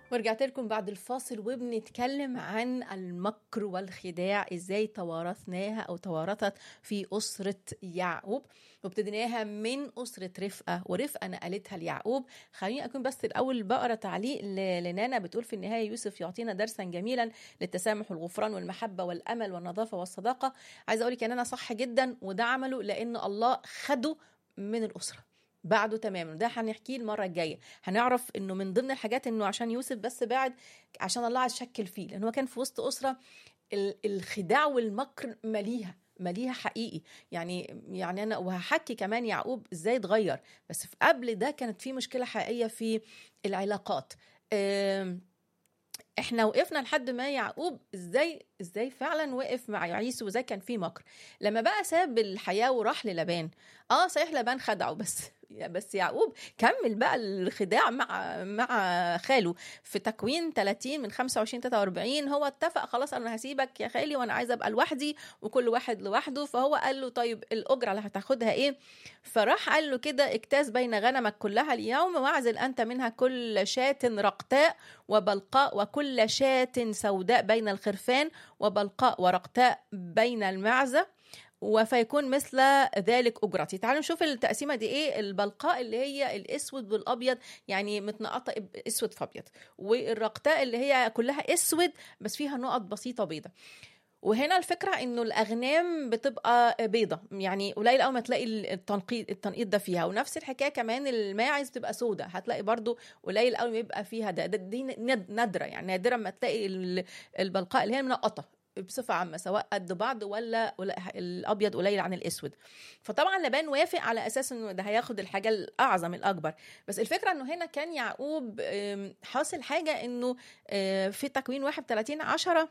ورجعت لكم بعد الفاصل وبنتكلم عن المكر والخداع ازاي توارثناها او توارثت في اسره يعقوب وابتديناها من اسره رفقه ورفقه نقلتها ليعقوب خليني اكون بس الاول بقرا تعليق ل- لنانا بتقول في النهايه يوسف يعطينا درسا جميلا للتسامح والغفران والمحبه والامل والنظافه والصداقه عايزه اقول لك ان انا صح جدا وده عمله لان الله خده من الاسره بعده تماما ده هنحكيه المره الجايه هنعرف انه من ضمن الحاجات انه عشان يوسف بس بعد عشان الله عايز يشكل فيه لان هو كان في وسط اسره ال- الخداع والمكر مليها مليها حقيقي يعني يعني انا وهحكي كمان يعقوب ازاي اتغير بس في قبل ده كانت في مشكله حقيقيه في العلاقات آم، احنا وقفنا لحد ما يعقوب ازاي ازاي فعلا وقف مع عيسو وازاي كان في مكر لما بقى ساب الحياه وراح للبان اه صحيح لبان خدعه بس بس يعقوب كمل بقى الخداع مع مع خاله في تكوين 30 من 25 43 هو اتفق خلاص انا هسيبك يا خالي وانا عايزه ابقى لوحدي وكل واحد لوحده فهو قال له طيب الاجره اللي هتاخدها ايه فراح قال له كده اجتاز بين غنمك كلها اليوم واعزل انت منها كل شاة رقتاء وبلقاء وكل شاة سوداء بين الخرفان وبلقاء ورقتاء بين المعزه وفيكون مثل ذلك اجرتي تعالوا نشوف التقسيمه دي ايه البلقاء اللي هي الاسود والابيض يعني متنقطه اسود في ابيض والرقتاء اللي هي كلها اسود بس فيها نقط بسيطه بيضه وهنا الفكره انه الاغنام بتبقى بيضه يعني قليل قوي ما تلاقي التنقيط التنقيط ده فيها ونفس الحكايه كمان الماعز بتبقى سودة هتلاقي برضو قليل قوي ما يبقى فيها ده, ده دي ند- نادره يعني نادرا ما تلاقي ال- البلقاء اللي هي منقطه بصفه عامه سواء قد بعض ولا ولا الابيض قليل عن الاسود فطبعا لبان وافق على اساس انه ده هياخد الحاجه الاعظم الاكبر بس الفكره انه هنا كان يعقوب آم، حاصل حاجه انه آه، في تكوين 31 10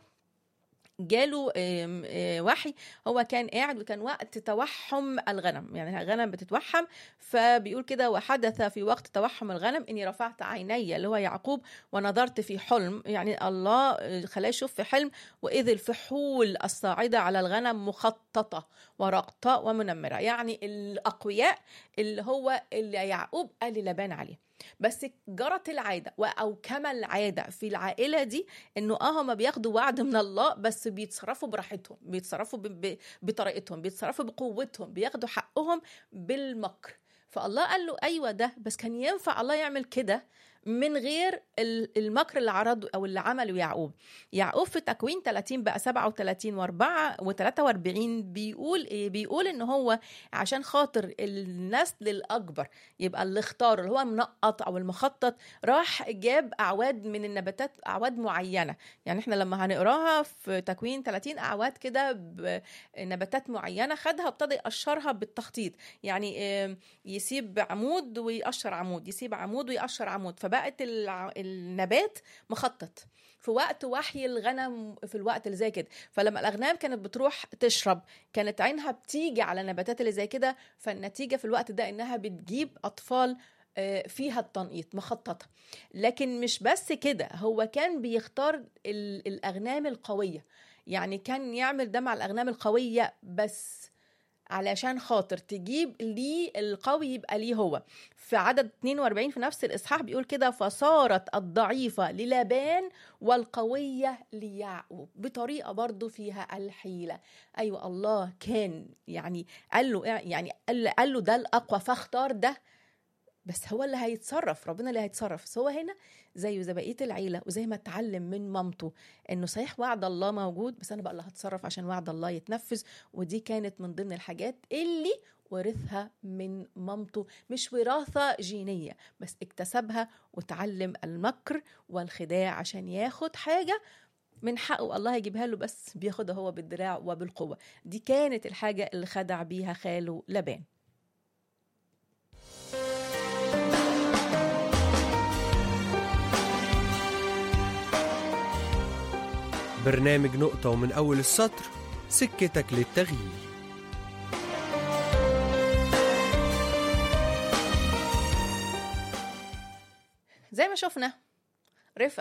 جاله آم، آه، وحي هو كان قاعد وكان وقت توحم الغنم يعني الغنم بتتوحم فبيقول كده وحدث في وقت توحم الغنم اني رفعت عيني اللي هو يعقوب ونظرت في حلم يعني الله آه، خلاه يشوف في حلم واذ الفحول الصاعده على الغنم مخططه ورقطاء ومنمره يعني الاقوياء اللي هو اللي يعقوب قال للبان عليه بس جرت العاده و- او كما العاده في العائله دي انه اه هما بياخدوا وعد من الله بس بيتصرفوا براحتهم بيتصرفوا ب- ب- بطريقتهم بيتصرفوا بقوتهم بياخدوا حقهم بالمكر فالله قال له ايوه ده بس كان ينفع الله يعمل كده من غير ال- المكر اللي عرضه او اللي عمله يعقوب يعقوب في تكوين 30 بقى 37 و4 و43 بيقول ايه بيقول ان هو عشان خاطر النسل الاكبر يبقى اللي اختاره اللي هو منقط او المخطط راح جاب اعواد من النباتات اعواد معينه يعني احنا لما هنقراها في تكوين 30 اعواد كده بنباتات معينه خدها وابتدى يقشرها بالتخطيط يعني آم، يسيب عمود ويقشر عمود يسيب عمود ويقشر عمود فبقت الع- النبات مخطط في وقت وحي الغنم في الوقت اللي زي كده فلما الاغنام كانت بتروح تشرب كانت عينها بتيجي على النباتات اللي زي كده فالنتيجه في الوقت ده انها بتجيب اطفال آه، فيها التنقيط مخططه لكن مش بس كده هو كان بيختار ال- الاغنام القويه يعني كان يعمل ده مع الاغنام القويه بس علشان خاطر تجيب ليه القوي يبقى ليه هو في عدد 42 في نفس الاصحاح بيقول كده فصارت الضعيفه للبان والقويه ليعقوب بطريقه برضو فيها الحيله ايوه الله كان يعني قال له يعني قال قال له ده الاقوى فاختار ده بس هو اللي هيتصرف ربنا اللي هيتصرف بس هو هنا زيه زي بقيه العيله وزي ما اتعلم من مامته انه صحيح وعد الله موجود بس انا بقى اللي هتصرف عشان وعد الله يتنفذ ودي كانت من ضمن الحاجات اللي ورثها من مامته مش وراثه جينيه بس اكتسبها وتعلم المكر والخداع عشان ياخد حاجه من حقه الله يجيبها له بس بياخدها هو بالدراع وبالقوه دي كانت الحاجه اللي خدع بيها خاله لبان برنامج نقطة ومن أول السطر سكتك للتغيير زي ما شفنا رفقة